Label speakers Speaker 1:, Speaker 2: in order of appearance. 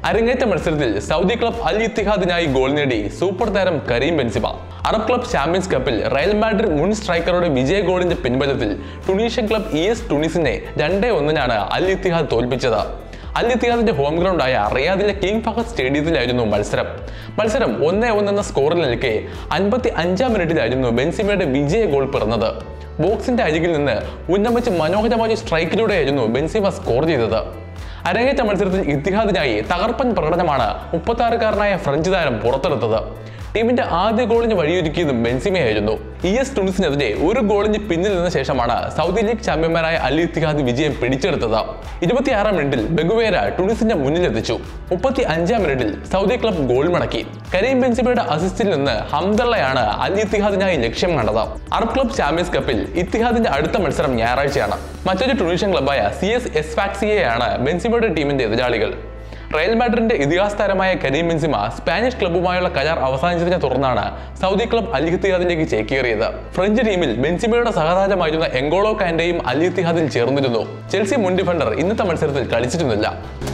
Speaker 1: അരങ്ങേറ്റ മത്സരത്തിൽ Saudi club Al ഇത്തിഹാദിനായി ഗോൾ നേടി സൂപ്പർ താരം Karim Benzema Arab club champions കപ്പിൽ റയൽ മാഡ്രിഡ് മുൻ സ്ട്രൈക്കറുടെ വിജയ ഗോളിന്റെ പിൻബലത്തിൽ ടുണീഷ്യൻ ക്ലബ് ഇ എസ് ടുണീസിനെ രണ്ടേ ഒന്നിനാണ് അൽ ഇത്തിഹാദ് തോൽപ്പിച്ചത് അൽ ഇത്തിഹാദിന്റെ ഹോം ഗ്രൗണ്ടായ റിയാദിലെ കിങ് ഫഹദ് സ്റ്റേഡിയത്തിലായിരുന്നു മത്സരം മത്സരം ഒന്നേ ഒന്നെന്ന സ്കോറിൽ നിൽക്കെ അൻപത്തി അഞ്ചാം മിനിറ്റിലായിരുന്നു ബെൻസിമയുടെ വിജയ ഗോൾ പിറന്നത് ബോക്സിന്റെ അരികിൽ നിന്ന് ഉന്നമിച്ച് മനോഹരമായ സ്ട്രൈക്കിലൂടെയായിരുന്നു ബെൻസിമ സ്കോർ ചെയ്തത് അരങ്ങേറ്റ മത്സരത്തിൽ ഇത്തിഹാദിനായി തകർപ്പൻ പ്രകടനമാണ് മുപ്പത്താറുകാരനായ ഫ്രഞ്ച് താരം പുറത്തെടുത്തത് ടീമിന്റെ ആദ്യ ഗോളിന് വഴിയൊരുക്കിയതും ബെൻസിമയായിരുന്നു ഇ എസ് ടുണിസിനെതിരെ ഒരു ഗോളിന് പിന്നിൽ നിന്ന ശേഷമാണ് സൗദി ലീഗ് ചാമ്പ്യന്മാരായ അൽ ഇത്തിഹാദ് വിജയം പിടിച്ചെടുത്തത് ഇരുപത്തിയാറാം മിനിറ്റിൽ ബെഗുവേര ടുണിസിന്റെ മുന്നിലെത്തിച്ചു മുപ്പത്തി അഞ്ചാം മിനിറ്റിൽ സൗദി ക്ലബ് ഗോൾ മടക്കി കരീം ബെൻസിമയുടെ അസിസ്റ്റിൽ നിന്ന് ഹംദള്ളയാണ് അൽ ഇത്തിഹാദിനായി ലക്ഷ്യം കണ്ടത് അറബ് ക്ലബ് ചാമ്പ്യൻസ് കപ്പിൽ ഇത്തിഹാദിന്റെ അടുത്ത മത്സരം ഞായറാഴ്ചയാണ് മറ്റൊരു ടുണീഷ്യൻ ക്ലബായ സി എസ് എസ് ഫാക്സിയെയാണ് ബെൻസിമയുടെ ടീമിന്റെ എതിരാളികൾ റയൽ മാഡ്രിഡിന്റെ ഇതിഹാസ താരമായ കരീം ബെൻസിമ സ്പാനിഷ് ക്ലബ്ബുമായുള്ള കരാർ അവസാനിച്ചതിനെ തുടർന്നാണ് സൗദി ക്ലബ് അൽ ഇത്തിഹാദിലേക്ക് ചേക്കേറിയത് ഫ്രഞ്ച് ടീമിൽ ബെൻസിമയുടെ സഹതാരമായിരുന്ന എങ്കോളോ കാന്റെയും അൽ ഇത്തിഹാദിൽ ചേർന്നിരുന്നു ചെൽസി മുൻ ഡിഫൻഡർ ഇന്നത്തെ മത്സരത്തിൽ കളിച്ചിരുന്നില്ല